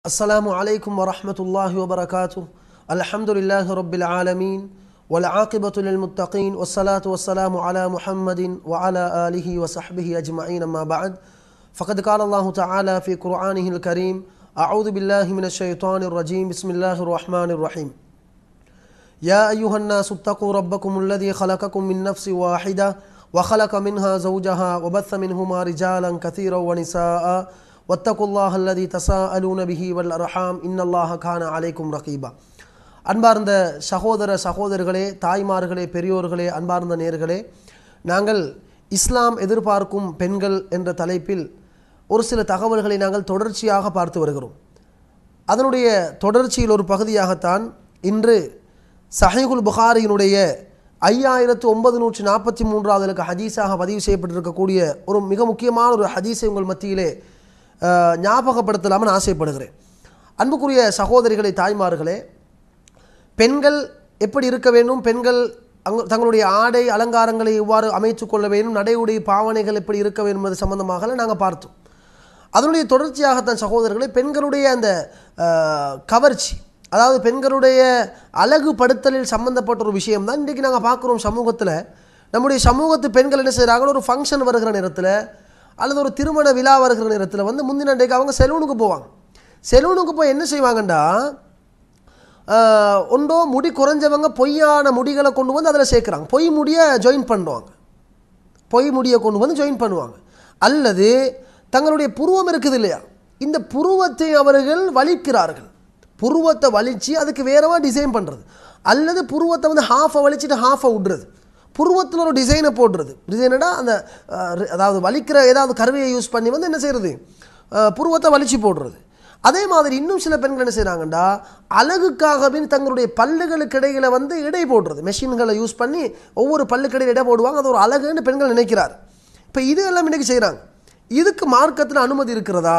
السلام عليكم ورحمة الله وبركاته الحمد لله رب العالمين والعاقبة للمتقين والصلاة والسلام على محمد وعلى آله وصحبه أجمعين أما بعد فقد قال الله تعالى في قرآنه الكريم أعوذ بالله من الشيطان الرجيم بسم الله الرحمن الرحيم يا أيها الناس اتقوا ربكم الذي خلقكم من نفس واحدة وخلق منها زوجها وبث منهما رجالا كثيرا ونساء واتقوا الله الذي تساءلون به والأرحام إن الله كان عليكم رقيبا அன்பார்ந்த சகோதர சகோதரர்களே தாய்மார்களே பெரியோர்களே அன்பார்ந்த நேர்களே நாங்கள் இஸ்லாம் எதிர்பார்க்கும் பெண்கள் என்ற தலைப்பில் ஒரு சில தகவல்களை நாங்கள் தொடர்ச்சியாக பார்த்து வருகிறோம் அதனுடைய தொடர்ச்சியில் ஒரு பகுதியாகத்தான் இன்று சஹீகுல் புகாரியினுடைய ஐயாயிரத்து ஒன்பது நூற்றி நாற்பத்தி மூன்றாவது இலக்க ஹதீஸாக பதிவு செய்யப்பட்டிருக்கக்கூடிய ஒரு மிக முக்கியமான ஒரு ஹதீஸை உங்கள் மத்தியிலே அஹ், ஞாபகப்படுத்தலாமல் நான் ஆசைப்படுகிறேன் அன்புக்குரிய சகோதரிகளை தாய்மார்களே பெண்கள் எப்படி இருக்க வேண்டும் பெண்கள் அங்கு தங்களுடைய ஆடை அலங்காரங்களை எவ்வாறு அமைத்துக் கொள்ள வேண்டும் நடை உடை பாவனைகள் எப்படி இருக்க வேண்டும் என்பது சம்பந்தமாக நாங்கள் பார்த்தோம் அதனுடைய தொடர்ச்சியாகத்தான் சகோதரர்களே பெண்களுடைய அந்த அஹ், கவர்ச்சி அதாவது பெண்களுடைய அழகுபடுத்தலில் சம்பந்தப்பட்ட ஒரு விஷயம் தான் இன்றைக்கி நாங்கள் பார்க்குறோம் சமூகத்தில் நம்முடைய சமூகத்து பெண்கள் என்ன செய்கிறாங்க ஒரு ஃபங்க்ஷன் வருகிற நேரத்தில் அல்லது ஒரு திருமண விழா வருகிற நேரத்தில் வந்து முந்தின அன்றைக்கு அவங்க செலூனுக்கு போவாங்க செலூனுக்கு போய் என்ன செய்வாங்கண்டா ஆஹ், ஒன்றோ முடி குறைஞ்சவங்க பொய்யான முடிகளை கொண்டு வந்து அதில் சேர்க்குறாங்க பொய் முடியை ஜாயின் பண்ணுவாங்க பொய் முடியை கொண்டு வந்து ஜாயின் பண்ணுவாங்க அல்லது தங்களுடைய புருவம் இருக்குது இல்லையா இந்த புருவத்தை அவர்கள் வலிக்கிறார்கள் புருவத்தை வலிச்சு அதுக்கு வேறவா டிசைன் பண்ணுறது அல்லது புருவத்தை வந்து ஹாஃபை வலிச்சுட்டு ஹாஃபை விடுறது புருவத்தில் ஒரு டிசைனை போடுறது டிசைனடா அந்த அஹ், ரி- அதாவது வலிக்கிற ஏதாவது கருவியை யூஸ் பண்ணி வந்து என்ன செய்கிறது புருவத்தை வலிச்சு போடுறது அதே மாதிரி இன்னும் சில பெண்கள் என்ன செய்கிறாங்கண்டா அழகுக்காகவே தங்களுடைய பல்லுகளுக்கு இடையில வந்து இடை போடுறது மெஷின்களை யூஸ் பண்ணி ஒவ்வொரு பல்லுக்கடையில் இடை போடுவாங்க அது ஒரு அழகுன்னு பெண்கள் நினைக்கிறார் இப்போ இது எல்லாம் இன்றைக்கி செய்கிறாங்க இதுக்கு மார்க்கத்தில் அனுமதி இருக்கிறதா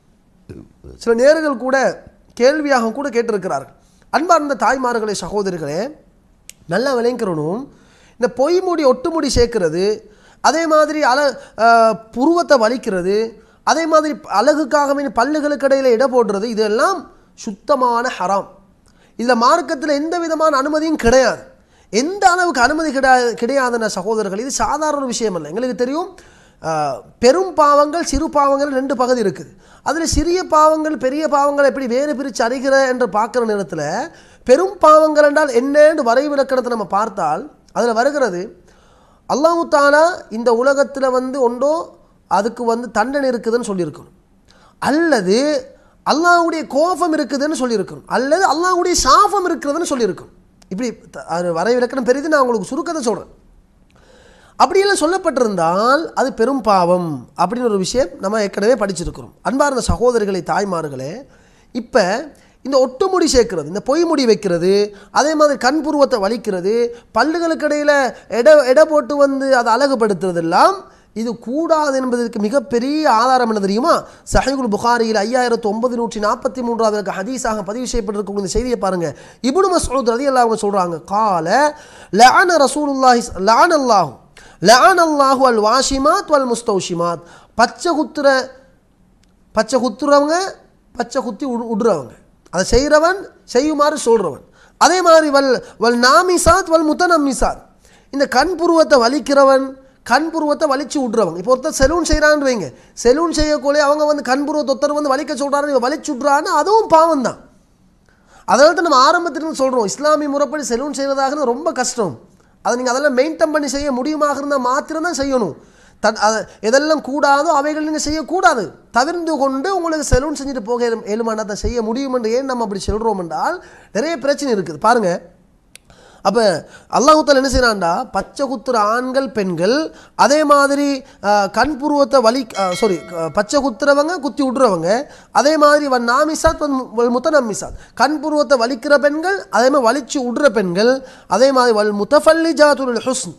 சில நேர்கள் கூட கேள்வியாக கூட கேட்டிருக்கிறார்கள் அன்பார்ந்த தாய்மார்களே சகோதரிகளே நல்லா விளைக்கிறனும் இந்த பொய்முடி ஒட்டுமுடி சேர்க்கிறது அதே மாதிரி அல அஹ், புருவத்தை வலிக்கிறது அதே மாதிரி அழகுக்காகவே பல்லுகளுக்கு இடையில இட போடுறது இதெல்லாம் சுத்தமான ஹராம் இதில் மார்க்கத்தில் எந்த விதமான அனுமதியும் கிடையாது எந்த அளவுக்கு அனுமதி கிடையாது கிடையாதுன சகோதரர்கள் இது சாதாரண ஒரு விஷயம் இல்லை எங்களுக்கு தெரியும் ஆஹ், பெரும் பாவங்கள் சிறு பாவங்கள் ரெண்டு பகுதி இருக்குது அதில் சிறிய பாவங்கள் பெரிய பாவங்கள் எப்படி வேறு பிரித்து அறிகிற என்று பார்க்குற நேரத்தில் பெரும் பாவங்கள் என்றால் என்னன்னு வரைவிலக்கணத்தை நம்ம பார்த்தால் அதில் வருகிறது அல்லாஹு தாலா இந்த உலகத்தில் வந்து ஒன்றோ அதுக்கு வந்து தண்டனை இருக்குதுன்னு சொல்லியிருக்கணும் அல்லது அல்லாஹ்வுடைய கோபம் இருக்குதுன்னு சொல்லியிருக்கணும் அல்லது அல்லாஹ்வுடைய சாபம் இருக்கிறதுன்னு சொல்லியிருக்கணும் இப்படி த- அது வரைவிலக்கணம் பெரிது நான் உங்களுக்கு சுருக்கத்தை சொல்கிறேன் அப்படியெல்லாம் சொல்லப்பட்டிருந்தால் அது பெரும் பாவம் அப்படின்னு ஒரு விஷயம் நம்ம ஏற்கனவே படிச்சிருக்கிறோம் அன்பார்ந்த சகோதரிகளை தாய்மார்களே இப்போ இந்த ஒட்டுமுடி சேர்க்கிறது இந்த பொய்முடி வைக்கிறது அதே மாதிரி கண் புருவத்தை வலிக்கிறது பல்லுகளுக்கு இடையில் எடை எடை போட்டு வந்து அதை அழகுபடுத்துறது எல்லாம் இது கூடாது என்பதற்கு மிகப்பெரிய ஆதாரம் என்ன தெரியுமா சஹீகுல் புகாரியில் ஐயாயிரத்து ஒன்பது நூற்றி நாற்பத்தி மூன்றாவது ஹதீஸாக பதிவு செய்யப்பட்டிருக்கக்கூடிய இந்த செய்தியை பாருங்க இப்னு மஸ்ஊத் ரதி அவங்க சொல்றாங்க கால லஅன ரசூலுல்லாஹி லஅன அல்லாஹு லஅன அல்லாஹு அல் வாஷிமாத் வல் முஸ்தௌஷிமாத் பச்சை குத்துற பச்சை குத்துறவங்க பச்சை குத்தி உடு- விடுறவங்க அதை செய்கிறவன் செய்யுமாறு சொல்கிறவன் அதே மாதிரி வல் வல் நாமிசாத் வல் முத்தநம்மிசாத் இந்த கண் புருவத்தை வலிக்கிறவன் கண் புருவத்தை வலிச்சு விட்றவங்க இப்போ ஒருத்தர் செலூன் செய்கிறான்னு வைங்க செலூன் செய்யக்குள்ளே அவங்க வந்து கண் புருவத்தை ஒருத்தர் வந்து வலிக்க சொல்கிறாரு இவன் வலிச்சு விட்றான்னு அதுவும் பாவம் தான் அதனால தான் நம்ம ஆரம்பத்திலிருந்து சொல்கிறோம் இஸ்லாமிய முறைப்படி செலூன் செய்வதாக ரொம்ப கஷ்டம் அதை நீங்கள் அதெல்லாம் மெயின்டைன் பண்ணி செய்ய முடியுமாக இருந்தால் மாத்திரம்தான் செய்யணும் தன் அதை எதெல்லாம் கூடாதோ அவைகள் நீங்கள் செய்யக்கூடாது தவிர்ந்து கொண்டு உங்களுக்கு செலூன் செஞ்சுட்டு போக ஏலும்- ஏழுமானா அதை செய்ய முடியும் என்று ஏன் நம்ம அப்படி சொல்கிறோம் என்றால் நிறைய பிரச்சனை இருக்குது பாருங்கள் அப்போ அல்லாஹுத்தால் என்ன செய்யறான்டா பச்சை குத்துற ஆண்கள் பெண்கள் அதே மாதிரி அஹ், கண் புருவத்தை வலி சாரி பச்சை குத்துறவங்க குத்தி விட்றவங்க அதே மாதிரி வன் நாமிசாத் வன் மு- வல் முத்தநம்மிசாத் கண் புருவத்தை வலிக்கிற பெண்கள் அதே மாதிரி வலிச்சு விடுற பெண்கள் அதே மாதிரி வல் முத்தஃபல்லிஜாத்துல் ஹுஸ்ன்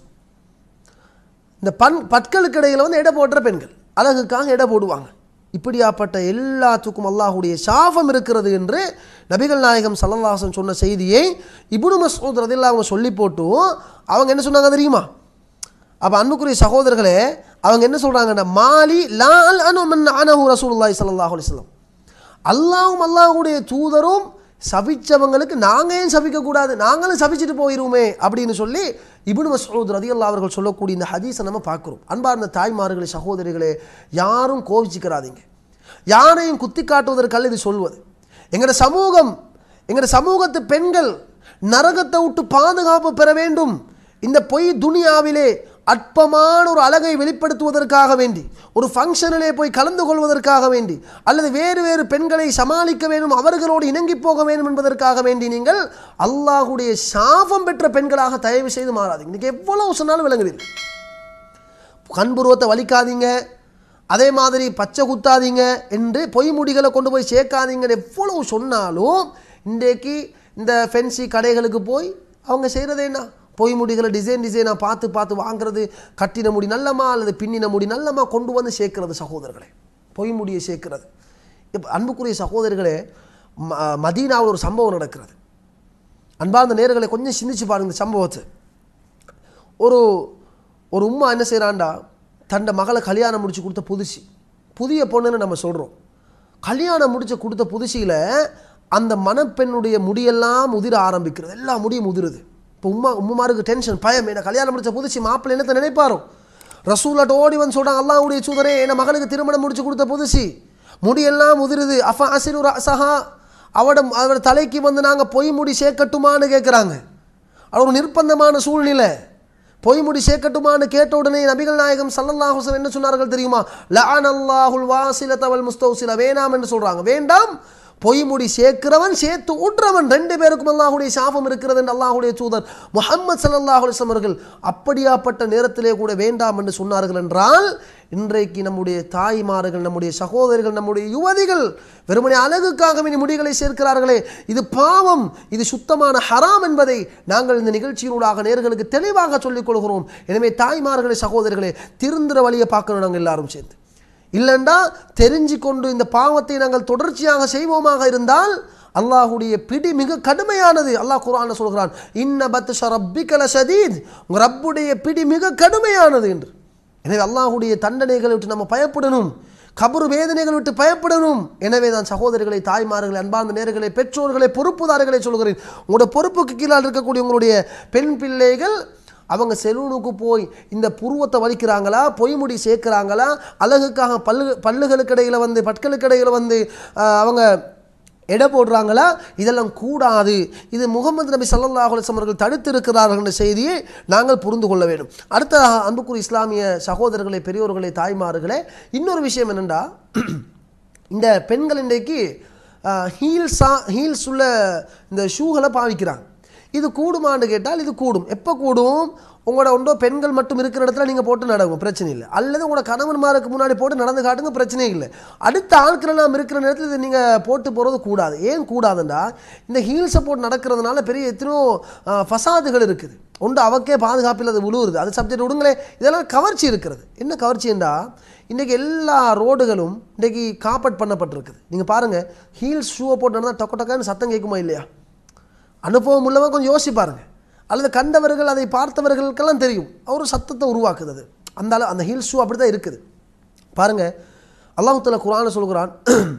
இந்த பண் பற்களுக்கு இடையில வந்து எடை போடுற பெண்கள் அழகுக்காக எடை போடுவாங்க இப்படியாப்பட்ட எல்லாத்துக்கும் அல்லாஹுடைய சாபம் இருக்கிறது என்று நபிகள் நாயகம் சல்லல்லாஹன் சொன்ன செய்தியை இப்னு மஸ்ஊத் ரதில்லா அவங்க சொல்லி போட்டு அவங்க என்ன சொன்னாங்க தெரியுமா அப்போ அன்புக்குரிய சகோதரர்களே அவங்க என்ன சொல்கிறாங்கன்னா மாலி லால் அனு மன் அனஹு ரசூலுல்லாஹி ஸல்லல்லாஹு அலைஹி வஸல்லம் அல்லாஹ்வும் அல்லாஹ்வுடைய தூதரும் சபிச்சவங்களுக்கு நாங்கள் ஏன் சபிக்கக்கூடாது நாங்களும் சபிச்சுட்டு போயிருவோமே அப்படின்னு சொல்லி இப்னு மஸ்ஊத் ரதியல்லாஹு அவர்கள் சொல்லக்கூடிய இந்த ஹதீஸை நம்ம பார்க்குறோம் அன்பார்ந்த தாய்மார்களே சகோதரிகளே யாரும் கோவிச்சுக்கிறாதீங்க யாரையும் குத்தி காட்டுவதற்கல்ல இது சொல்வது எங்களோட சமூகம் எங்களோட சமூகத்து பெண்கள் நரகத்தை விட்டு பாதுகாப்பு பெற வேண்டும் இந்த பொய் துனியாவிலே அற்பமான ஒரு அழகை வெளிப்படுத்துவதற்காக வேண்டி ஒரு ஃபங்க்ஷனிலே போய் கலந்து கொள்வதற்காக வேண்டி அல்லது வேறு வேறு பெண்களை சமாளிக்க வேண்டும் அவர்களோடு இணங்கி போக வேண்டும் என்பதற்காக வேண்டி நீங்கள் அல்லாஹுடைய சாபம் பெற்ற பெண்களாக தயவு செய்து மாறாதீங்க இன்னைக்கு எவ்வளவு சொன்னாலும் விளங்குதில்லை கண்புருவத்தை வலிக்காதீங்க அதே மாதிரி பச்சை குத்தாதீங்க என்று பொய் முடிகளை கொண்டு போய் சேர்க்காதீங்கன்னு எவ்வளவு சொன்னாலும் இன்றைக்கு இந்த ஃபென்சி கடைகளுக்கு போய் அவங்க செய்கிறது என்ன பொய் முடிகளை டிசைன் டிசைனாக பார்த்து பார்த்து வாங்குறது கட்டின முடி நல்லமா அல்லது பின்னின முடி நல்லமா கொண்டு வந்து சேர்க்கிறது சகோதரர்களே பொய் முடியை சேர்க்கிறது இப்போ அன்புக்குரிய சகோதரர்களே ம மதீனாவில் ஒரு சம்பவம் நடக்கிறது அன்பார்ந்த நேர்களை கொஞ்சம் சிந்திச்சு பாருங்க இந்த சம்பவத்தை ஒரு ஒரு உம்மா என்ன செய்கிறான்டா தன்னை மகளை கல்யாணம் முடிச்சு கொடுத்த புதுசு புதிய பொண்ணுன்னு நம்ம சொல்கிறோம் கல்யாணம் முடிச்சு கொடுத்த புதுசியில் அந்த மணப்பெண்ணுடைய முடியெல்லாம் உதிர ஆரம்பிக்கிறது எல்லா முடியும் உதிருது இப்போ உம்மா உம்மாருக்கு டென்ஷன் பயம் என்ன கல்யாணம் முடிச்ச புதுசு மாப்பிள்ளை என்னத்தை நினைப்பாரோ ரசூலாட்ட ஓடி வந்து சொல்கிறாங்க அல்லாஹ்வுடைய சூதரே என்ன மகளுக்கு திருமணம் முடிச்சு கொடுத்த புதுசு முடியெல்லாம் உதிருது அஃபா அசிரு சஹா அவட அவட தலைக்கு வந்து நாங்கள் பொய் முடி சேர்க்கட்டுமான்னு கேட்குறாங்க அது ஒரு நிர்பந்தமான சூழ்நிலை பொய்முடி சேர்க்கட்டுமான்னு கேட்ட உடனே நபிகள் நாயகம் சல்லல்லாஹு அலைஹி வஸல்லம் என்ன சொன்னார்கள் தெரியுமா லஅனல்லாஹுல் வாசிலத வல் முஸ்தௌசில வேண்டாம் என்று சொல்றாங்க வேண்டாம் பொய்முடி சேர்க்கிறவன் சேர்த்து ஊற்றவன் ரெண்டு பேருக்கும் அல்லாஹுடைய சாபம் இருக்கிறது என்று அல்லாஹுடைய தூதர் முஹம்மது ஸல்லல்லாஹு அலைஹி வஸல்லம் அவர்கள் அப்படியாப்பட்ட நேரத்திலே கூட வேண்டாம் என்று சொன்னார்கள் என்றால் இன்றைக்கு நம்முடைய தாய்மார்கள் நம்முடைய சகோதரிகள் நம்முடைய யுவதிகள் வெறுமனே அழகுக்காக இனி முடிகளை சேர்க்கிறார்களே இது பாவம் இது சுத்தமான ஹராம் என்பதை நாங்கள் இந்த நிகழ்ச்சியினூடாக நேர்களுக்கு தெளிவாக சொல்லிக் கொள்கிறோம் எனவே தாய்மார்களே சகோதரிகளே திருந்துற வழியை பார்க்கணும் நாங்கள் எல்லாரும் சேர்ந்து இல்லைண்டா தெரிஞ்சு கொண்டு இந்த பாவத்தை நாங்கள் தொடர்ச்சியாக செய்வோமாக இருந்தால் அல்லாஹுடைய பிடி மிக கடுமையானது அல்லாஹ் குர்ஆன்ல சொல்கிறான் இன்ன பத்ஷ ரப்பிக்கல சதீத் உங்கள் ரப்புடைய பிடி மிக கடுமையானது என்று எனவே அல்லாஹுடைய தண்டனைகளை விட்டு நம்ம பயப்படணும் கபரு வேதனைகளை விட்டு பயப்படணும் எனவே நான் சகோதரிகளை தாய்மார்களை அன்பார்ந்த நேர்களை பெற்றோர்களை பொறுப்புதாரர்களை சொல்கிறேன் உங்களோட பொறுப்புக்கு கீழால் இருக்கக்கூடிய உங்களுடைய பெண் பிள்ளைகள் அவங்க செலூனுக்கு போய் இந்த புருவத்தை வலிக்கிறாங்களா பொய்முடி சேர்க்குறாங்களா அழகுக்காக பல்லு பல்லுகளுக்கு இடையில் வந்து பற்களுக்கு இடையில் வந்து ஆஹ், அவங்க எடை போடுறாங்களா இதெல்லாம் கூடாது இது முகமது நபி ஸல்லல்லாஹு அலைஹி வஸல்லம் அவர்கள் தடுத்திருக்கிறார்கள் என்ற செய்தியை நாங்கள் புரிந்து கொள்ள வேண்டும் அடுத்த அன்புக்குரிய இஸ்லாமிய சகோதரர்களே பெரியோர்களே தாய்மார்களே இன்னொரு விஷயம் என்னென்னா இந்த பெண்கள் இன்றைக்கு ஹீல்ஸா ஹீல்ஸ் உள்ள இந்த ஷூகளை பாவிக்கிறாங்க இது கூடுமான்னு கேட்டால் இது கூடும் எப்போ கூடும் உங்களோட ஒன்றோ பெண்கள் மட்டும் இருக்கிற இடத்துல நீங்கள் போட்டு நடக்கும் பிரச்சனை இல்லை அல்லது உங்களோட கணவன்மாருக்கு முன்னாடி போட்டு நடந்து காட்டுங்க பிரச்சனை இல்லை அடுத்த ஆட்கள் எல்லாம் இருக்கிற நேரத்தில் இதை நீங்கள் போட்டு போகிறது கூடாது ஏன் கூடாதுண்டா இந்த ஹீல்ஸை போட்டு நடக்கிறதுனால பெரிய எத்தனையோ ஆஹ், ஃபசாதுகள் இருக்குது ஒன்று அவக்கே பாதுகாப்பில் அது விழுவுறது அது சப்ஜெக்ட் விடுங்களே இதெல்லாம் கவர்ச்சி இருக்கிறது என்ன கவர்ச்சின்றா இன்றைக்கி எல்லா ரோடுகளும் இன்றைக்கி காப்பட் பண்ணப்பட்டிருக்குது நீங்கள் பாருங்கள் ஹீல்ஸ் ஷூவை போட்டு நடந்தால் டொக்க டொக்கன்னு சத்தம் கேட்குமா இல்லையா அனுபவம் உள்ளவங்க கொஞ்சம் யோசிச்சு பாருங்க அல்லது கண்டவர்கள் அதை பார்த்தவர்களுக்கெல்லாம் தெரியும் அவர் சத்தத்தை உருவாக்குது அது அந்த அளவு அந்த ஹீல் ஷூ அப்படி தான் இருக்குது பாருங்க அல்லாஹ் தஆலா குர்ஆனை சொல்கிறான்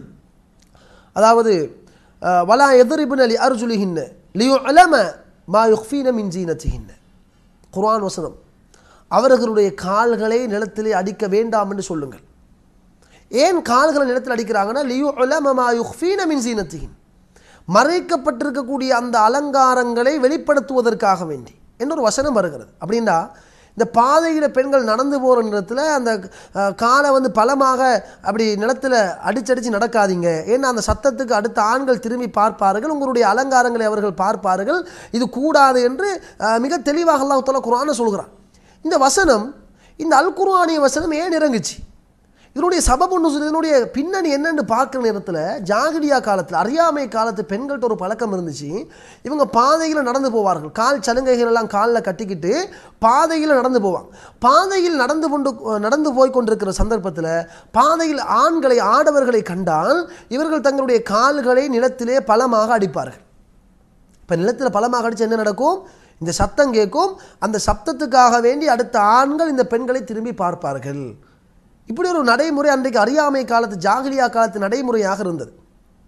அதாவது அஹ், வலா எதிரிபின் அலி அர்ஜுலிஹின்ன லியு அலம மா யுஃபீன மின் ஜீனத்திஹின்ன குர்ஆன் வசனம் அவர்களுடைய கால்களை நிலத்திலே அடிக்க வேண்டாம் என்று சொல்லுங்கள் ஏன் கால்களை நிலத்தில் அடிக்கிறாங்கன்னா லியு அலம மா யுஃபீன மின் ஜீனத்திஹின் மறைக்கப்பட்டிருக்கக்கூடிய அந்த அலங்காரங்களை வெளிப்படுத்துவதற்காக வேண்டி என்ற ஒரு வசனம் வருகிறது அப்படின்னா இந்த பாதையில் பெண்கள் நடந்து போகிற நேரத்தில் அந்த அஹ், காலை வந்து பலமாக அப்படி நிலத்தில் அடிச்சடிச்சு நடக்காதீங்க ஏன்னா அந்த சத்தத்துக்கு அடுத்த ஆண்கள் திரும்பி பார்ப்பார்கள் உங்களுடைய அலங்காரங்களை அவர்கள் பார்ப்பார்கள் இது கூடாது என்று அஹ், மிக தெளிவாக அல்லாஹ் தஆலா குர்ஆனை சொல்கிறான் இந்த வசனம் இந்த அல் குர்ஆனிய வசனம் ஏன் இறங்குச்சு இதனுடைய சபபு நுசுல் இதனுடைய பின்னணி என்னன்னு பார்க்குற நேரத்தில் ஜாகிலியா காலத்தில் அறியாமை காலத்து பெண்கள்கிட்ட ஒரு பழக்கம் இருந்துச்சு இவங்க பாதையில் நடந்து போவார்கள் கால் சலுங்கைகள் எல்லாம் காலில் கட்டிக்கிட்டு பாதையில் நடந்து போவாங்க பாதையில் நடந்து கொண்டு நடந்து போய் கொண்டிருக்கிற சந்தர்ப்பத்தில் பாதையில் ஆண்களை ஆடவர்களை கண்டால் இவர்கள் தங்களுடைய கால்களை நிலத்திலே பலமாக அடிப்பார்கள் இப்போ நிலத்தில் பலமாக அடிச்சு என்ன நடக்கும் இந்த சத்தம் கேட்கும் அந்த சத்தத்துக்காக வேண்டி அடுத்த ஆண்கள் இந்த பெண்களை திரும்பி பார்ப்பார்கள் இப்படி ஒரு நடைமுறை அன்றைக்கு அறியாமை காலத்து ஜாகிலியா காலத்து நடைமுறையாக இருந்தது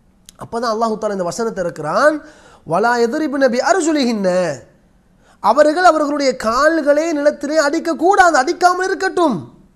அப்பதான் அல்லாஹு தாலா இந்த வசனத்தை இருக்கிறான் வலா எதிரிபு நபி அருசுலிகின்ன அவர்கள் அவர்களுடைய கால்களே நிலத்திலே அடிக்கக்கூடாது அடிக்காமல் இருக்கட்டும்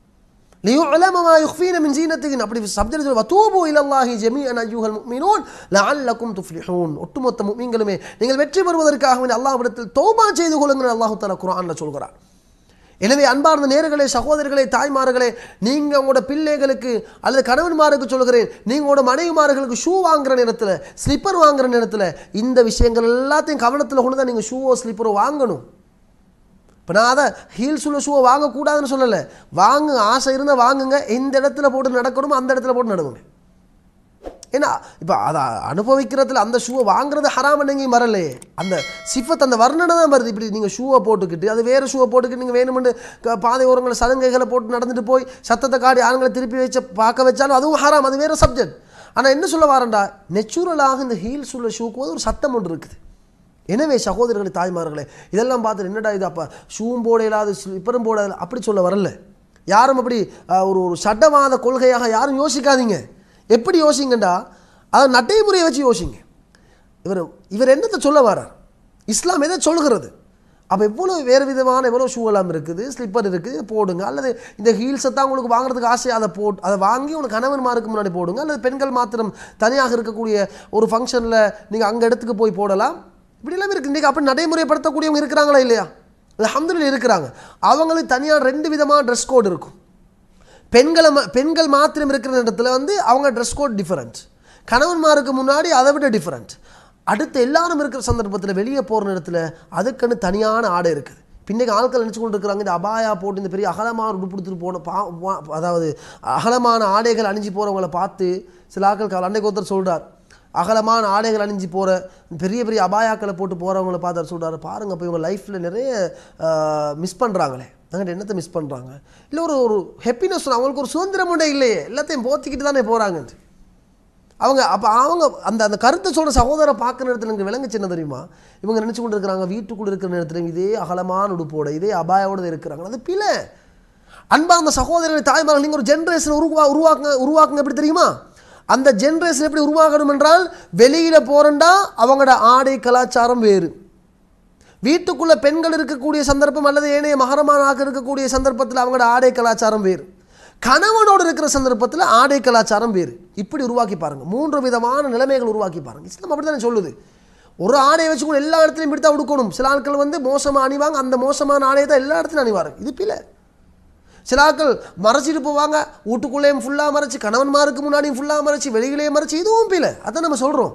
ليعلم ما يخفين من زينتهن அப்படி சப்ஜெக்ட் சொல்ல வதூபு இலல்லாஹி ஜமீஅன் அய்யுஹல் முஃமினூன் லஅல்லக்கும் துஃப்லிஹூன் ஒட்டுமொத்த முஃமின்களுமே நீங்கள் வெற்றி பெறுவதற்காக வேண்டி அல்லாஹ்விடத்தில் தௌபா செய்து கொள்ளுங்கள் அல்லாஹ் தஆலா குர்ஆன்ல சொல்கிறார் எனவே அன்பார்ந்த நேர்களே சகோதரர்களே தாய்மார்களே நீங்க உங்களோட பிள்ளைகளுக்கு அல்லது கணவன்மாருக்கு சொல்கிறேன் நீங்க உங்களோட மனைவிமார்களுக்கு ஷூ வாங்குற நேரத்தில் ஸ்லிப்பர் வாங்குற நேரத்தில் இந்த விஷயங்கள் எல்லாத்தையும் கவனத்தில் கொண்டு தான் நீங்கள் ஷூவோ ஸ்லிப்பரோ வாங்கணும் இப்போ நான் அதை ஹீல்ஸ் உள்ள ஷூவை வாங்கக்கூடாதுன்னு சொல்லலை வாங்க ஆசை இருந்தால் வாங்குங்க எந்த இடத்துல போட்டு நடக்கணுமோ அந்த இடத்துல போட்டு நடக்குங்க ஏன்னா இப்போ அதை அனுபவிக்கிறதுல அந்த ஷூவை வாங்குறது ஹராம் எங்கேயும் வரலையே அந்த சிஃபத் அந்த வர்ணனை தான் வருது இப்படி நீங்கள் ஷூவை போட்டுக்கிட்டு அது வேறு ஷூவை போட்டுக்கிட்டு நீங்கள் வேணுமென்று க- பாதை ஓரங்களை சலுகைகளை போட்டு நடந்துட்டு போய் சத்தத்தை காட்டி ஆண்களை திருப்பி வச்ச பார்க்க வச்சாலும் அதுவும் ஹராம் அது வேறு சப்ஜெக்ட் ஆனால் என்ன சொல்ல வரேன்டா நெச்சுரலாக இந்த ஹீல்ஸ் உள்ள ஷூக்கு வந்து ஒரு சட்டம் ஒன்று இருக்குது எனவே சகோதரர்களே தாய்மார்களே இதெல்லாம் பார்த்துட்டு என்னடா இது அப்போ ஷூவும் போட இல்லாத ஸ்லிப்பரும் போட இயலாது, அப்படி சொல்ல வரல யாரும் அப்படி அஹ், ஒரு ஒரு சட்டவாத கொள்கையாக யாரும் யோசிக்காதீங்க எப்படி யோசிங்கண்டா அதை நடைமுறையை வச்சு யோசிங்க இவர் இவர் என்னத்தை சொல்ல வரார் இஸ்லாம் எதை சொல்கிறது அப்போ எவ்வளோ வேறு விதமான எவ்வளோ ஷூ எல்லாம் இருக்குது ஸ்லிப்பர் இருக்குது போடுங்க அல்லது இந்த ஹீல்ஸை தான் உங்களுக்கு வாங்குறதுக்கு ஆசை அதை போட் அதை வாங்கி உங்களுக்கு கணவன்மாருக்கு முன்னாடி போடுங்க அல்லது பெண்கள் மாத்திரம் தனியாக இருக்கக்கூடிய ஒரு ஃபங்க்ஷனில் நீங்கள் அங்கே இடத்துக்கு போய் போடலாம் இப்படிலாம் இருக்குது இன்றைக்கி அப்படி நடைமுறைப்படுத்தக்கூடியவங்க இருக்கிறாங்களா இல்லையா அல்ஹம்துலில்லாஹ் இருக்கிறாங்க அவங்களுக்கு தனியாக ரெண்டு விதமான ட்ரெஸ் கோட் இருக்கும் பெண்களை ம- பெண்கள் மாத்திரம் இருக்கிற இடத்துல வந்து அவங்க ட்ரெஸ் கோட் டிஃபரண்ட் கணவன்மாருக்கு முன்னாடி அதை விட டிஃபரண்ட் அடுத்து எல்லாரும் இருக்கிற சந்தர்ப்பத்தில் வெளியே போகிற நேரத்தில் அதுக்குன்னு தனியான ஆடை இருக்குது பின்னைக்கு ஆட்கள் நினச்சி கொண்டு இருக்கிறாங்க இந்த அபாயா போட்டு இந்த பெரிய அகலமான உடுப்படுத்துட்டு போன பா வா- அதாவது அகலமான ஆடைகள் அணிஞ்சு போகிறவங்கள பார்த்து சில ஆட்கள் கவலை அன்னைக்கு ஒருத்தர் சொல்றார் அகலமான ஆடைகள் அணிஞ்சு போகிற பெரிய பெரிய அபாயாக்களை போட்டு போகிறவங்கள பார்த்து அவர் சொல்றாரு பாருங்க இப்போ இவங்க லைஃப்பில் நிறைய மிஸ் பண்ணுறாங்களே நாங்கள் என்னத்தை மிஸ் பண்ணுறாங்க இல்லை ஒரு ஒரு ஹெப்பினஸ் அவங்களுக்கு ஒரு சுதந்திரம் உண்டே இல்லையே எல்லாத்தையும் போத்திக்கிட்டு தானே போகிறாங்கன்ட்டு அவங்க அப்போ அவங்க அந்த அந்த கருத்தை சொல்கிற சகோதரரை பார்க்குற நேரத்தில் எனக்கு விளங்குச்சு என்ன தெரியுமா இவங்க நினச்சி கொண்டு இருக்கிறாங்க வீட்டுக்குள்ள இருக்கிற நேரத்தில் இதே அகலமான உடுப்போட இதே அபாயோட இருக்கிறாங்க அது பிழை அன்பார்ந்த சகோதரர்கள் தாய்மார்கள் நீங்கள் ஒரு ஜென்ரேஷன் உருவா உருவாக்குங்க உருவாக்குங்க எப்படி தெரியுமா அந்த ஜென்ரேஷன் எப்படி உருவாக்கணும் என்றால் வெளியில் போகிறண்டா அவங்களோட ஆடை கலாச்சாரம் வேறு வீட்டுக்குள்ள பெண்கள் இருக்கக்கூடிய சந்தர்ப்பம் அல்லது ஏனைய மகரமானாக இருக்கக்கூடிய சந்தர்ப்பத்தில் அவங்களோட ஆடை கலாச்சாரம் வேறு கணவனோடு இருக்கிற சந்தர்ப்பத்தில் ஆடை கலாச்சாரம் வேறு இப்படி உருவாக்கி பாருங்க மூன்று விதமான நிலைமைகள் உருவாக்கி பாருங்க இஸ்லாம் அப்படி தானே சொல்லுது ஒரு ஆடையை வச்சு கூட எல்லா இடத்துலையும் இப்படி தான் உடுக்கணும் சில ஆட்கள் வந்து மோசமாக அணிவாங்க அந்த மோசமான ஆடையை தான் எல்லா இடத்துலையும் அணிவாங்க இது பிள்ளை சில ஆட்கள் மறைச்சிட்டு போவாங்க வீட்டுக்குள்ளேயும் ஃபுல்லாக மறைச்சு கணவன்மாருக்கு முன்னாடியும் ஃபுல்லாக மறைச்சு வெளியிலேயும் மறைச்சு இதுவும் பிள்ளை அதான் நம்ம சொல்கிறோம்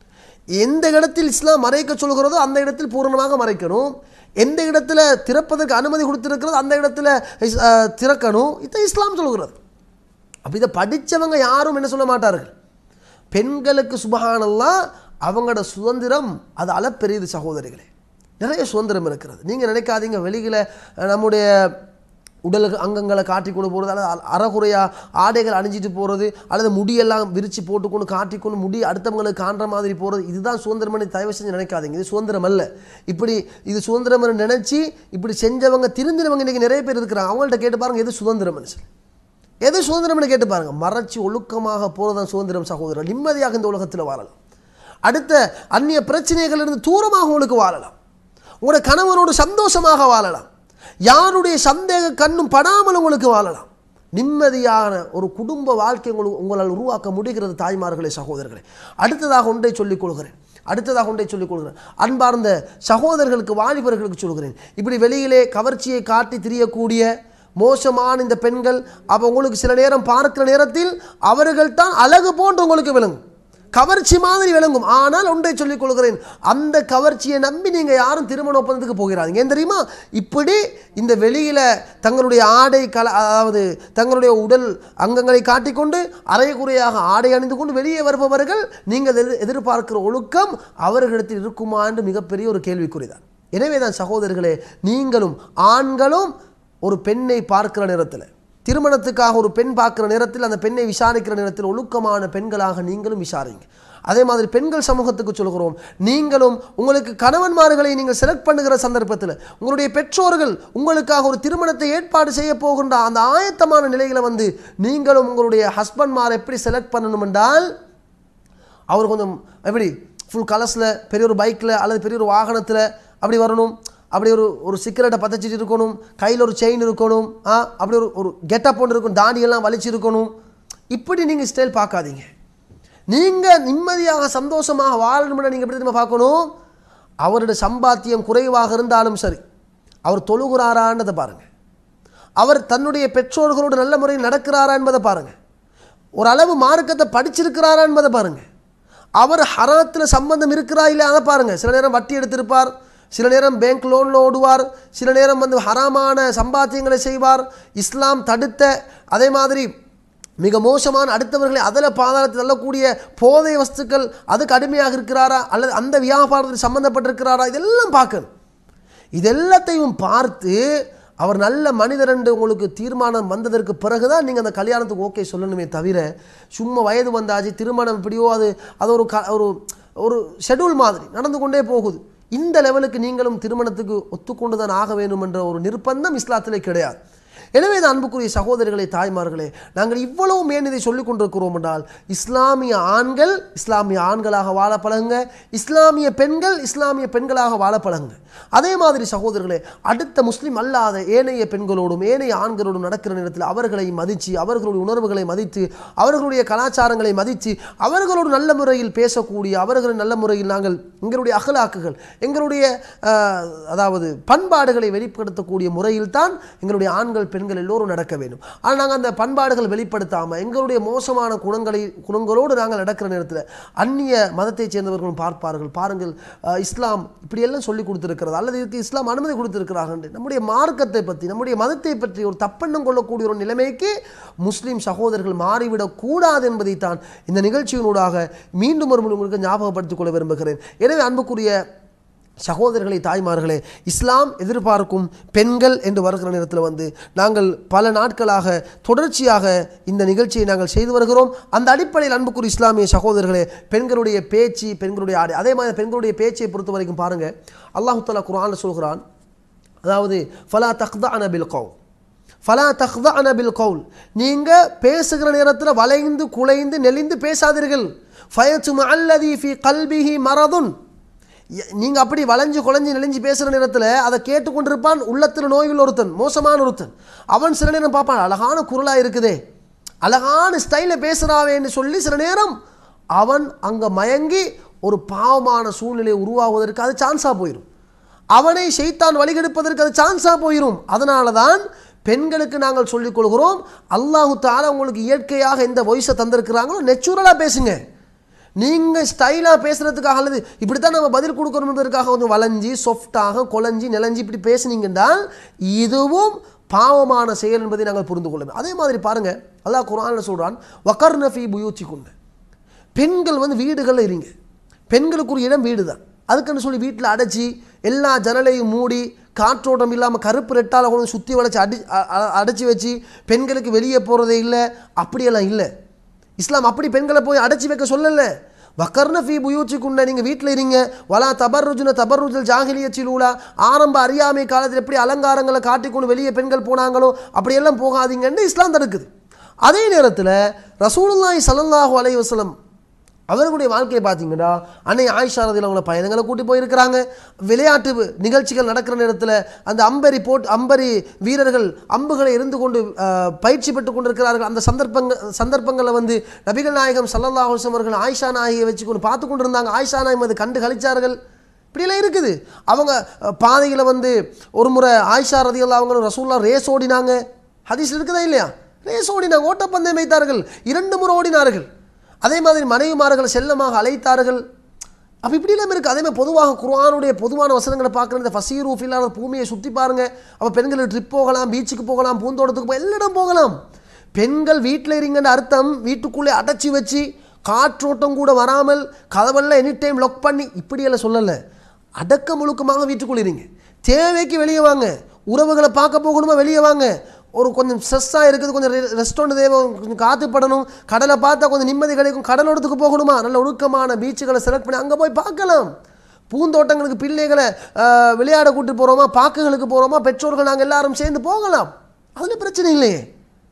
எந்த இடத்தில் இஸ்லாம் மறைக்க சொல்கிறதோ அந்த இடத்தில் பூரணமாக மறைக்கணும் எந்த இடத்துல திறப்பதற்கு அனுமதி கொடுத்திருக்கிறதோ அந்த இடத்துல இஸ்- அஹ், திறக்கணும் இதை இஸ்லாம் சொல்கிறது அப்படி இதை படித்தவங்க யாரும் என்ன சொல்ல மாட்டார்கள் பெண்களுக்கு சுபஹானல்லாம் அவங்களோட சுதந்திரம் அது அளப்பெரியது சகோதரிகளே நிறைய சுதந்திரம் இருக்கிறது நீங்கள் நினைக்காதீங்க வெளியில் நம்முடைய உடல் அங்கங்களை காட்டி கொண்டு போகிறது அல்லது அ- அறகுறையா ஆடைகள் அணிஞ்சிட்டு போகிறது அல்லது முடியெல்லாம் விரித்து போட்டுக்கொண்டு காட்டிக்கொண்டு முடி அடுத்தவங்களுக்கு காண்ற மாதிரி போகிறது இதுதான் சுதந்திரம்னு தயவு செஞ்சு நினைக்காதீங்க இது சுதந்திரம் அல்ல இப்படி இது சுதந்திரம்னு நினச்சி இப்படி செஞ்சவங்க திருந்தினவங்க இன்றைக்கி நிறைய பேர் இருக்கிறாங்க அவங்கள்ட்ட கேட்டு பாருங்க எது சுதந்திரம்னு சொல்லி எது சுதந்திரம்னு கேட்டு பாருங்க மறைச்சு ஒழுக்கமாக போகிறதான் சுதந்திரம் சகோதரர் நிம்மதியாக இந்த உலகத்தில் வாழலாம் அடுத்த அந்நிய பிரச்சனைகள் இருந்து தூரமாக உங்களுக்கு வாழலாம் உங்களோட கணவனோடு சந்தோஷமாக வாழலாம் யாருடைய சந்தேக கண்ணும் படாமல் உங்களுக்கு வாழலாம் நிம்மதியான ஒரு குடும்ப வாழ்க்கை உங்களுக்கு உங்களால் உருவாக்க முடிகிறது தாய்மார்களே சகோதரர்களே அடுத்ததாக ஒன்றை சொல்லிக் கொள்கிறேன் அடுத்ததாக ஒன்றை சொல்லிக் கொள்கிறேன் அன்பார்ந்த சகோதரர்களுக்கு வாலிபர்களுக்கு சொல்கிறேன் இப்படி வெளியிலே கவர்ச்சியை காட்டி திரியக்கூடிய மோசமான இந்த பெண்கள் அப்போ உங்களுக்கு சில நேரம் பார்க்கிற நேரத்தில் அவர்கள் தான் அழகு போன்று உங்களுக்கு விளங்கும் கவர்ச்சி மாதிரி விளங்கும் ஆனால் ஒன்றை சொல்லிக் கொள்கிறேன் அந்த கவர்ச்சியை நம்பி நீங்கள் யாரும் திருமண ஒப்பந்தத்துக்கு போகிறாதீங்க ஏன் தெரியுமா இப்படி இந்த வெளியில் தங்களுடைய ஆடை கல அதாவது தங்களுடைய உடல் அங்கங்களை காட்டிக்கொண்டு அரைகுறையாக ஆடை அணிந்து கொண்டு வெளியே வருபவர்கள் நீங்கள் எதிர் எதிர்பார்க்கிற ஒழுக்கம் அவர்களிடத்தில் இருக்குமா என்று மிகப்பெரிய ஒரு கேள்விக்குறிதான் எனவே தான் சகோதரர்களே நீங்களும் ஆண்களும் ஒரு பெண்ணை பார்க்கிற நேரத்தில் திருமணத்துக்காக ஒரு பெண் பார்க்கிற நேரத்தில் அந்த பெண்ணை விசாரிக்கிற நேரத்தில் ஒழுக்கமான பெண்களாக நீங்களும் விசாரிங்க அதே மாதிரி பெண்கள் சமூகத்துக்கு சொல்கிறோம் நீங்களும் உங்களுக்கு கணவன்மார்களை நீங்கள் செலக்ட் பண்ணுகிற சந்தர்ப்பத்தில் உங்களுடைய பெற்றோர்கள் உங்களுக்காக ஒரு திருமணத்தை ஏற்பாடு செய்ய போகின்ற அந்த ஆயத்தமான நிலையில் வந்து நீங்களும் உங்களுடைய ஹஸ்பண்ட்மாரை எப்படி செலக்ட் பண்ணணும் என்றால் அவர் கொஞ்சம் எப்படி ஃபுல் கலர்ஸில் பெரிய ஒரு பைக்கில் அல்லது பெரிய ஒரு வாகனத்தில் அப்படி வரணும் அப்படி ஒரு ஒரு சிக்கரெட்டை பத்தச்சிட்டு இருக்கணும் கையில் ஒரு செயின் இருக்கணும் ஆ அப்படி ஒரு ஒரு கெட்டப் ஒன்று இருக்கும் தாடியெல்லாம் வலிச்சு இருக்கணும் இப்படி நீங்கள் ஸ்டைல் பார்க்காதீங்க நீங்கள் நிம்மதியாக சந்தோஷமாக வாழணும்னு நீங்கள் எப்படி தெரியுமா பார்க்கணும் அவருடைய சம்பாத்தியம் குறைவாக இருந்தாலும் சரி அவர் தொழுகிறாரான்றதை பாருங்கள் அவர் தன்னுடைய பெற்றோர்களோடு நல்ல முறையில் நடக்கிறாரா என்பதை பாருங்கள் ஒரு அளவு மார்க்கத்தை படிச்சிருக்கிறாரா என்பதை பாருங்கள் அவர் ஹராத்தில் சம்பந்தம் இருக்கிறா இல்லை அதை பாருங்கள் சில நேரம் வட்டி எடுத்திருப்பார் சில நேரம் பேங்க் லோனில் ஓடுவார் சில நேரம் வந்து ஹராமான சம்பாத்தியங்களை செய்வார் இஸ்லாம் தடுத்த அதே மாதிரி மிக மோசமான அடுத்தவர்களை அதில் பாதாளத்தில் தள்ளக்கூடிய போதை வஸ்துக்கள் அதுக்கு அடிமையாக இருக்கிறாரா அல்லது அந்த வியாபாரத்தில் சம்மந்தப்பட்டிருக்கிறாரா இதெல்லாம் பார்க்கணும் இதெல்லாத்தையும் பார்த்து அவர் நல்ல மனிதர் என்று உங்களுக்கு தீர்மானம் வந்ததற்கு பிறகுதான் நீங்கள் அந்த கல்யாணத்துக்கு ஓகே சொல்லணுமே தவிர சும்மா வயது வந்தாச்சு திருமணம் இப்படியோ அது அது ஒரு க ஒரு ஒரு ஷெட்யூல் மாதிரி நடந்து கொண்டே போகுது இந்த லெவலுக்கு நீங்களும் திருமணத்துக்கு ஒத்துக்கொண்டு தான் ஆக வேண்டும் என்ற ஒரு நிர்பந்தம் இஸ்லாத்திலே கிடையாது எனவே தான் அன்புக்குரிய சகோதரிகளே தாய்மார்களே நாங்கள் இவ்வளவு மேன் இதை சொல்லிக் கொண்டிருக்கிறோம் என்றால் இஸ்லாமிய ஆண்கள் இஸ்லாமிய ஆண்களாக வாழ பழகுங்க இஸ்லாமிய பெண்கள் இஸ்லாமிய பெண்களாக வாழ பழகுங்க அதே மாதிரி சகோதரர்களே அடுத்த முஸ்லீம் அல்லாத ஏனைய பெண்களோடும் ஏனைய ஆண்களோடும் நடக்கிற நேரத்தில் அவர்களை மதித்து அவர்களுடைய உணர்வுகளை மதித்து அவர்களுடைய கலாச்சாரங்களை மதித்து அவர்களோடு நல்ல முறையில் பேசக்கூடிய அவர்கள் நல்ல முறையில் நாங்கள் எங்களுடைய அகலாக்குகள் எங்களுடைய ஆஹ், அதாவது பண்பாடுகளை வெளிப்படுத்தக்கூடிய முறையில் தான் எங்களுடைய ஆண்கள் பெண்கள் எல்லோரும் நடக்க வேண்டும் ஆனால் நாங்கள் அந்த பண்பாடுகள் வெளிப்படுத்தாமல் எங்களுடைய மோசமான குணங்களை குணங்களோடு நாங்கள் நடக்கிற நேரத்தில் அந்நிய மதத்தைச் சேர்ந்தவர்களும் பார்ப்பார்கள் பாருங்கள் அஹ், இஸ்லாம் இப்படியெல்லாம் சொல்லி கொடுத்துருக்கிறது அல்லது இதுக்கு இஸ்லாம் அனுமதி கொடுத்துருக்கிறார்கள் என்று. நம்முடைய மார்க்கத்தை பற்றி நம்முடைய மதத்தை பற்றி ஒரு தப்பெண்ணம் கொள்ளக்கூடிய ஒரு நிலைமைக்கு முஸ்லீம் சகோதரர்கள் மாறிவிடக் கூடாது என்பதைத்தான் இந்த நிகழ்ச்சியினூடாக மீண்டும் ஒரு முறை உங்களுக்கு ஞாபகப்படுத்திக் கொள்ள விரும்புகிறேன் எனவே அன்புக்குரிய சகோதரர்களே தாய்மார்களே இஸ்லாம் எதிர்பார்க்கும் பெண்கள் என்று வருகிற நேரத்தில் வந்து நாங்கள் பல நாட்களாக தொடர்ச்சியாக இந்த நிகழ்ச்சியை நாங்கள் செய்து வருகிறோம் அந்த அடிப்படையில் அன்புக்குரிய இஸ்லாமிய சகோதரர்களே பெண்களுடைய பேச்சு பெண்களுடைய ஆடை அதே மாதிரி பெண்களுடைய பேச்சை பொறுத்த வரைக்கும் பாருங்கள் அல்லாஹு தலா குர்ஆன்ல சொல்கிறான் அதாவது ஃபலா தக்தான பில் கௌல் ஃபலா தக்தான பில் கௌல் நீங்கள் பேசுகிற நேரத்தில் வளைந்து குலைந்து நெளிந்து பேசாதீர்கள் ஃபயத்து அல்லதி ஃபி கல்பிஹி மரதுன் நீங்கள் அப்படி வளைஞ்சு குலைஞ்சு நெளிஞ்சு பேசுகிற நேரத்தில் அதை கேட்டுக்கொண்டிருப்பான் உள்ளத்தில் நோயுள்ள ஒருத்தன் மோசமான ஒருத்தன் அவன் சில நேரம் பார்ப்பான் அழகான குரலாக இருக்குதே அழகான ஸ்டைலில் பேசுகிறாவேன்னு சொல்லி சில நேரம் அவன் அங்கே மயங்கி ஒரு பாவமான சூழ்நிலை உருவாகுவதற்கு அது சான்ஸாக போயிடும் அவனை ஷைத்தான் வழிகெடுப்பதற்கு அது சான்ஸாக போயிடும் அதனால தான் பெண்களுக்கு நாங்கள் சொல்லிக் கொள்கிறோம் அல்லாஹு தாலா உங்களுக்கு இயற்கையாக எந்த வயசை தந்திருக்கிறாங்களோ நெச்சுரலாக பேசுங்க நீங்கள் ஸ்டைலாக பேசுகிறதுக்காக அல்லது இப்படி தான் நம்ம பதில் கொடுக்கணுன்றதுக்காக கொஞ்சம் வளைஞ்சி சொஃப்டாக குழஞ்சி நிலஞ்சி இப்படி பேசுனீங்கன்றால் இதுவும் பாவமான செயல் என்பதை நாங்கள் புரிந்து கொள்ளும் அதே மாதிரி பாருங்கள் அல்லாஹ் குரானில் சொல்கிறான் வக்கர் நஃபி புயூச்சி கொண்டு பெண்கள் வந்து வீடுகளில் இருங்க பெண்களுக்கு ஒரு இடம் வீடு தான் அதுக்குன்னு சொல்லி வீட்டில் அடைச்சி எல்லா ஜன்னலையும் மூடி காற்றோட்டம் இல்லாமல் கருப்பு ரெட்டால் கொண்டு சுற்றி வளைச்சி அடி அ- அ- அடைச்சி வச்சு பெண்களுக்கு வெளியே போகிறதே இல்லை அப்படியெல்லாம் இல்லை இஸ்லாம் அப்படி பெண்களை போய் அடைச்சி வைக்க சொல்லலை வக்கர்ன ஃபீ புயூச்சிக்குண்ட நீங்கள் வீட்டில் இருங்க வலா தபர்ருஜுன தபர்ருஜல் ஜாகிலியச்சிலூலா ஆரம்ப அறியாமை காலத்தில் எப்படி அலங்காரங்களை காட்டிக்கொண்டு வெளியே பெண்கள் போனாங்களோ அப்படியெல்லாம் போகாதீங்கன்னு இஸ்லாம் தடுக்குது அதே நேரத்தில் ரசூலுல்லாஹி ஸல்லல்லாஹு அலைஹி வஸல்லம் அவர்களுடைய வாழ்க்கையை பார்த்தீங்கன்னா அன்னை ஆயிஷா ரதியில் அவங்கள பயணங்களை கூட்டி போயிருக்கிறாங்க விளையாட்டு நிகழ்ச்சிகள் நடக்கிற நேரத்தில் அந்த அம்பரி போட் அம்பரி வீரர்கள் அம்புகளை இருந்து கொண்டு அஹ், பயிற்சி பெற்று கொண்டிருக்கிறார்கள் அந்த சந்தர்ப்பங்கள் சந்தர்ப்பங்களில் வந்து நபிகள் நாயகம் சல்லல்லாஹு அலைஹி வஸல்லம் அவர்கள் ஆயிஷா நாயகியை வச்சு கொண்டு பார்த்து கொண்டு இருந்தாங்க ஆயிஷா நாயகம் அதை கண்டு கழிச்சார்கள் இப்படியெல்லாம் இருக்குது அவங்க பாதையில் வந்து ஒரு முறை ஆயிஷா ரதியல்லா அவங்களும் ரசூல்லா ரேஸ் ஓடினாங்க ஹதீஸ் இருக்குதா இல்லையா ரேஸ் ஓடினாங்க ஓட்டப்பந்தயம் வைத்தார்கள் இரண்டு முறை ஓடினார்கள் அதே மாதிரி மனைவிமார்களை செல்லமாக அழைத்தார்கள் அப்போ இப்படிலாம் இருக்குது அதே மாதிரி பொதுவாக குர்ஆனுடைய பொதுவான வசனங்களை பார்க்குற இந்த ஃபசீர் இல்லாத பூமியை சுற்றி பாருங்க அப்போ பெண்கள் ட்ரிப் போகலாம் பீச்சுக்கு போகலாம் பூந்தோட்டத்துக்கு போய் எல்லா இடம் போகலாம் பெண்கள் வீட்டில் இருங்கன்ற அர்த்தம் வீட்டுக்குள்ளே அடைச்சி வச்சு காற்றோட்டம் கூட வராமல் கதவெல்லாம் எனி டைம் லொக் பண்ணி இப்படியெல்லாம் சொல்லலை அடக்க முழுக்கமாக வீட்டுக்குள்ளே இருங்க தேவைக்கு வெளியே வாங்க உறவுகளை பார்க்க போகணுமா வெளியே வாங்க ஒரு கொஞ்சம் ஸ்ட்ரெஸ்ஸாக இருக்குது கொஞ்சம் ரெஸ்டாரண்ட் தேவை கொஞ்சம் காத்துப்படணும் கடலை பார்த்தா கொஞ்சம் நிம்மதி கிடைக்கும் கடலோரத்துக்கு போகணுமா நல்ல ஒழுக்கமான பீச்சுகளை செலக்ட் பண்ணி அங்கே போய் பார்க்கலாம் பூந்தோட்டங்களுக்கு பிள்ளைகளை ஆஹ், விளையாட கூட்டு போகிறோமா பார்க்குகளுக்கு போகிறோமா பெற்றோர்கள் நாங்கள் எல்லாரும் சேர்ந்து போகலாம் அதில் பிரச்சனை இல்லையே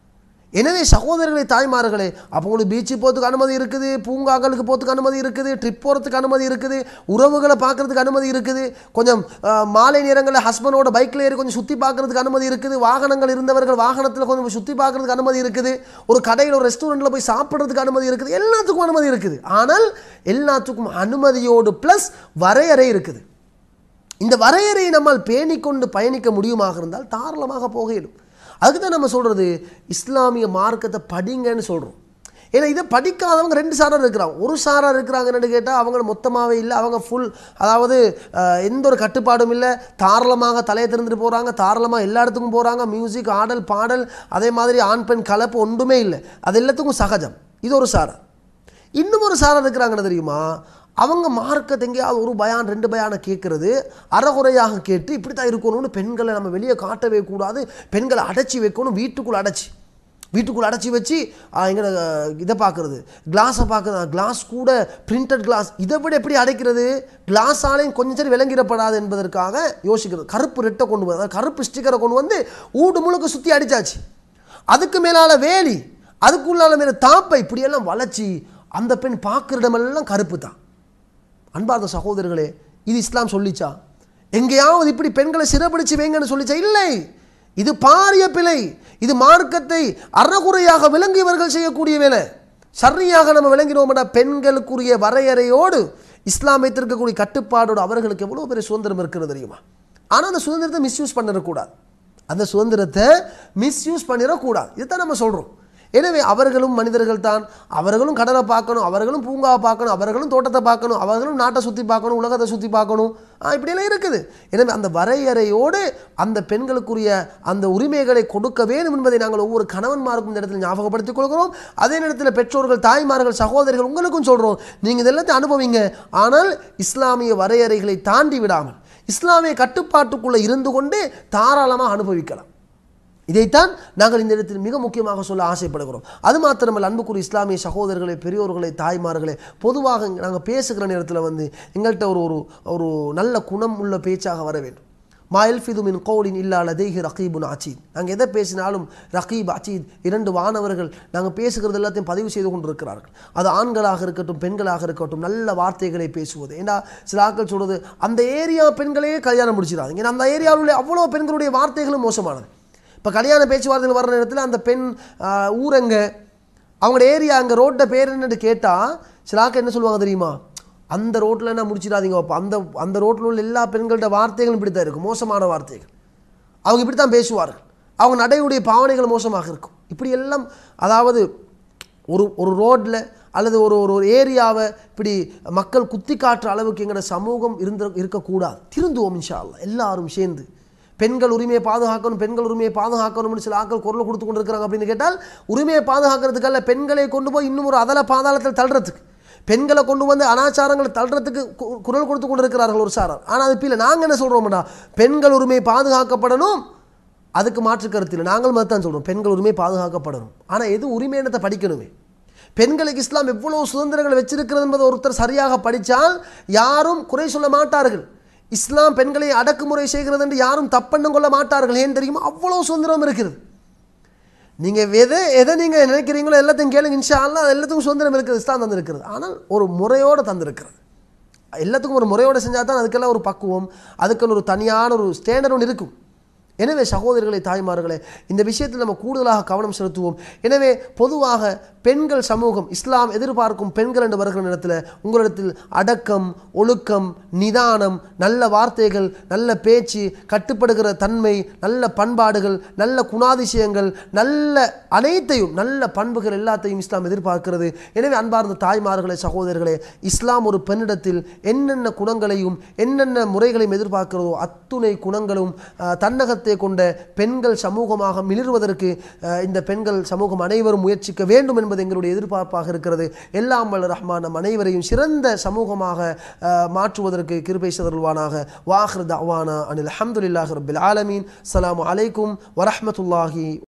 எனவே சகோதரர்களே தாய்மார்களே அப்போ உங்களுக்கு பீச்சு போகிறதுக்கு அனுமதி இருக்குது பூங்காக்களுக்கு போகிறதுக்கு அனுமதி இருக்குது ட்ரிப் போகிறதுக்கு அனுமதி இருக்குது உறவுகளை பார்க்கறதுக்கு அனுமதி இருக்குது கொஞ்சம் அஹ், மாலை நேரங்களில் ஹஸ்பண்டோட பைக்கில் ஏறி கொஞ்சம் சுற்றி பார்க்கறதுக்கு அனுமதி இருக்குது வாகனங்கள் இருந்தவர்கள் வாகனத்தில் கொஞ்சம் சுற்றி பார்க்கறதுக்கு அனுமதி இருக்குது ஒரு கடையில் ஒரு ரெஸ்டாரண்ட்டில் போய் சாப்பிட்றதுக்கு அனுமதி இருக்குது எல்லாத்துக்கும் அனுமதி இருக்குது ஆனால் எல்லாத்துக்கும் அனுமதியோடு ப்ளஸ் வரையறை இருக்குது இந்த வரையறையை நம்மால் பேணிக்கொண்டு பயணிக்க முடியுமாக இருந்தால் தாராளமாக போக இயலும் அதுக்கு தான் நம்ம சொல்கிறது இஸ்லாமிய மார்க்கத்தை படிங்கன்னு சொல்கிறோம் ஏன்னா இதை படிக்காதவங்க ரெண்டு சாரார் இருக்கிறாங்க ஒரு சாரார் இருக்கிறாங்கன்னு கேட்டால் அவங்க மொத்தமாகவே இல்லை அவங்க ஃபுல் அதாவது அஹ், எந்த ஒரு கட்டுப்பாடும் இல்லை தாராளமாக தலையை திறந்துட்டு போகிறாங்க தாராளமாக எல்லா இடத்துக்கும் போகிறாங்க மியூசிக் ஆடல் பாடல் அதே மாதிரி ஆண் பெண் கலப்பு ஒன்றுமே இல்லை அது எல்லாத்துக்கும் சகஜம் இது ஒரு சாரார் இன்னும் ஒரு சாரார் இருக்கிறாங்கன்னு தெரியுமா அவங்க மார்க்கத்தை எங்கேயாவது ஒரு பயான் ரெண்டு பயானை கேட்கறது அறகுறையாக கேட்டு இப்படி தான் இருக்கணும்னு பெண்களை நம்ம வெளியே காட்டவே கூடாது பெண்களை அடைச்சி வைக்கணும் வீட்டுக்குள்ள அடைச்சி வீட்டுக்குள்ள அடைச்சி வச்சு எங்களை இதை பார்க்குறது கிளாஸை பார்க்குறது கிளாஸ் கூட பிரிண்டட் கிளாஸ் இதை விட எப்படி அடைக்கிறது கிளாஸாலையும் கொஞ்சம் சரி விளங்கிடப்படாது என்பதற்காக யோசிக்கிறது கருப்பு ரெட்டை கொண்டு வந்து அதாவது கருப்பு ஸ்டிக்கரை கொண்டு வந்து ஊடு முழுக்க சுற்றி அடிச்சாச்சு அதுக்கு மேலால வேலி அதுக்குள்ளால மேல தாப்பை இப்படியெல்லாம் வளைச்சி அந்த பெண் பார்க்குற இடமெல்லாம் கருப்பு தான் அன்பார்ந்த சகோதரர்களே இது இஸ்லாம் சொல்லிச்சா எங்கேயாவது இப்படி பெண்களை சிறப்பிடிச்சு வைங்கன்னு சொல்லிச்சா இல்லை இது பாரிய பிழை இது மார்க்கத்தை அறகுறையாக விளங்கியவர்கள் செய்யக்கூடிய வேலை சரியாக நம்ம விளங்கினோம்னா பெண்களுக்குரிய வரையறையோடு இஸ்லாம் வைத்திருக்கக்கூடிய கட்டுப்பாடோடு அவர்களுக்கு எவ்வளோ பெரிய சுதந்திரம் இருக்கிறது தெரியுமா ஆனால் அந்த சுதந்திரத்தை மிஸ்யூஸ் பண்ணிடக்கூடாது அந்த சுதந்திரத்தை மிஸ்யூஸ் பண்ணிடக்கூடாது இதுதான் நம்ம சொல்கிறோம் எனவே அவர்களும் மனிதர்கள் தான் அவர்களும் கடலை பார்க்கணும் அவர்களும் பூங்காவை பார்க்கணும் அவர்களும் தோட்டத்தை பார்க்கணும் அவர்களும் நாட்டை சுற்றி பார்க்கணும் உலகத்தை சுற்றி பார்க்கணும் ஆ, இப்படியெல்லாம் இருக்குது எனவே அந்த வரையறையோடு அந்த பெண்களுக்குரிய அந்த உரிமைகளை கொடுக்க வேண்டும் என்பதை நாங்கள் ஒவ்வொரு கணவன்மாருக்கும் இந்த இடத்துல ஞாபகப்படுத்திக் கொள்கிறோம் அதே நேரத்தில் பெற்றோர்கள் தாய்மார்கள் சகோதரிகள் உங்களுக்கும் சொல்கிறோம் நீங்கள் இதெல்லாத்தையும் அனுபவிங்க ஆனால் இஸ்லாமிய வரையறைகளை தாண்டி விடாமல் இஸ்லாமிய கட்டுப்பாட்டுக்குள்ளே இருந்து கொண்டு தாராளமாக அனுபவிக்கலாம் இதைத்தான் நாங்கள் இந்த இடத்தில் மிக முக்கியமாக சொல்ல ஆசைப்படுகிறோம் அது மாத்திரமல்ல அன்புக்குரிய இஸ்லாமிய சகோதரர்களே பெரியோர்களே தாய்மார்களே பொதுவாக நாங்கள் பேசுகிற நேரத்தில் வந்து எங்கள்கிட்ட ஒரு ஒரு ஒரு நல்ல குணம் உள்ள பேச்சாக வர வேண்டும் மா எல்ஃபிது மின் கௌலின் இல்லா லதேஹி ரகீபுன் அச்சீத் நாங்கள் எதை பேசினாலும் ரகீப் அச்சீத் இரண்டு வானவர்கள் நாங்கள் பேசுகிறது எல்லாத்தையும் பதிவு செய்து கொண்டிருக்கிறார்கள் அது ஆண்களாக இருக்கட்டும் பெண்களாக இருக்கட்டும் நல்ல வார்த்தைகளை பேசுவது ஏன்னா சில ஆட்கள் சொல்றது அந்த ஏரியா பெண்களையே கல்யாணம் முடிச்சிடாங்க ஏன்னா அந்த ஏரியாவில் உள்ள அவ்வளோ பெண்களுடைய வார்த்தைகளும் மோசமானது இப்போ கல்யாண பேச்சுவார்த்தைகள் வர்ற நேரத்தில் அந்த பெண் ஆஹ், ஊரங்க அவங்களோட ஏரியா அங்கே ரோட்டை பேர் என்னன்னு கேட்டால் சில ஆட்கள் என்ன சொல்லுவாங்க தெரியுமா அந்த ரோட்டில் என்ன முடிச்சிடாதீங்க அப்போ அந்த அந்த ரோட்டில் உள்ள எல்லா பெண்கள்ட்ட வார்த்தைகளும் இப்படி தான் இருக்கும் மோசமான வார்த்தைகள் அவங்க இப்படி தான் பேசுவார்கள் அவங்க நடையுடைய பாவனைகள் மோசமாக இருக்கும் இப்படி எல்லாம் அதாவது ஒரு ஒரு ரோட்டில் அல்லது ஒரு ஒரு ஒரு ஏரியாவை இப்படி மக்கள் குத்தி காட்டுற அளவுக்கு எங்களோட சமூகம் இருந்த இருக்கக்கூடாது திருந்துவோம் இன்ஷா அல்லாஹ் எல்லாரும் சேர்ந்து பெண்கள் உரிமையை பாதுகாக்கணும் பெண்கள் உரிமையை பாதுகாக்கணும்னு சில ஆட்கள் குரல் கொடுத்து கொண்டு இருக்கிறாங்க அப்படின்னு கேட்டால் உரிமையை பாதுகாக்கிறதுக்கல்ல பெண்களை கொண்டு போய் இன்னும் ஒரு அதல பாதாளத்தில் தள்ளுறதுக்கு பெண்களை கொண்டு வந்து அனாச்சாரங்களை தள்ளுறதுக்கு கு- குரல் கொடுத்து கொண்டு இருக்கிறார்கள் ஒரு சாரார் ஆனால் அது இல்லை நாங்கள் என்ன சொல்கிறோம்டா பெண்கள் உரிமை பாதுகாக்கப்படணும் அதுக்கு மாற்று கருத்து இல்லை நாங்கள் தான் சொல்கிறோம் பெண்கள் உரிமை பாதுகாக்கப்படணும் ஆனால் எது உரிமையினத்தை படிக்கணுமே பெண்களுக்கு இஸ்லாம் எவ்வளவு சுதந்திரங்கள் வச்சிருக்கிறது என்பதை ஒருத்தர் சரியாக படித்தால் யாரும் குறை சொல்ல மாட்டார்கள் இஸ்லாம் பெண்களை அடக்குமுறை செய்கிறது என்று யாரும் தப்பெண்ணம் கொள்ள மாட்டார்கள் ஏன் தெரியுமா அவ்வளோ சுதந்திரம் இருக்கிறது நீங்கள் எதை எதை நீங்கள் நினைக்கிறீங்களோ எல்லாத்தையும் கேளுங்க இன்ஷா அல்லாஹ் அது எல்லாத்துக்கும் சுதந்திரம் இருக்குது இஸ்லாம் தந்திருக்கிறது ஆனால் ஒரு முறையோடு தந்திருக்கிறது எல்லாத்துக்கும் ஒரு முறையோடு செஞ்சால் தான் அதுக்கெல்லாம் ஒரு பக்குவம் அதுக்கெல்லாம் ஒரு தனியான ஒரு ஸ்டேண்டர்ட் ஒன்று இருக்கும் எனவே சகோதரர்களே தாய்மார்களே இந்த விஷயத்தில் நம்ம கூடுதலாக கவனம் செலுத்துவோம் எனவே பொதுவாக பெண்கள் சமூகம் இஸ்லாம் எதிர்பார்க்கும் பெண்கள் என்று வருகிற நேரத்தில் உங்களிடத்தில் அடக்கம் ஒழுக்கம் நிதானம் நல்ல வார்த்தைகள் நல்ல பேச்சு கட்டுப்படுகிற தன்மை நல்ல பண்பாடுகள் நல்ல குணாதிசயங்கள் நல்ல அனைத்தையும் நல்ல பண்புகள் எல்லாத்தையும் இஸ்லாம் எதிர்பார்க்கிறது எனவே அன்பார்ந்த தாய்மார்களே சகோதரர்களே இஸ்லாம் ஒரு பெண்ணிடத்தில் என்னென்ன குணங்களையும் என்னென்ன முறைகளையும் எதிர்பார்க்கிறதோ அத்துணை குணங்களும் அஹ், தன்னகத்தை கொண்ட பெண்கள் சமூகமாக மிளிர்வதற்கு அஹ், இந்த பெண்கள் சமூகம் அனைவரும் முயற்சிக்க வேண்டும் என்பது எங்களுடைய எதிர்பார்ப்பாக இருக்கிறது எல்லாம் வல்ல ரஹ்மான் நம் அனைவரையும் சிறந்த சமூகமாக அஹ், மாற்றுவதற்கு கிருபை சதல்வானாக வாஹர் தவானா அனில் அஹமதுல்லாஹி ரபில் ஆலமீன் அஸ்ஸலாமு அலைக்கும் வரஹ்மத்துல்லாஹி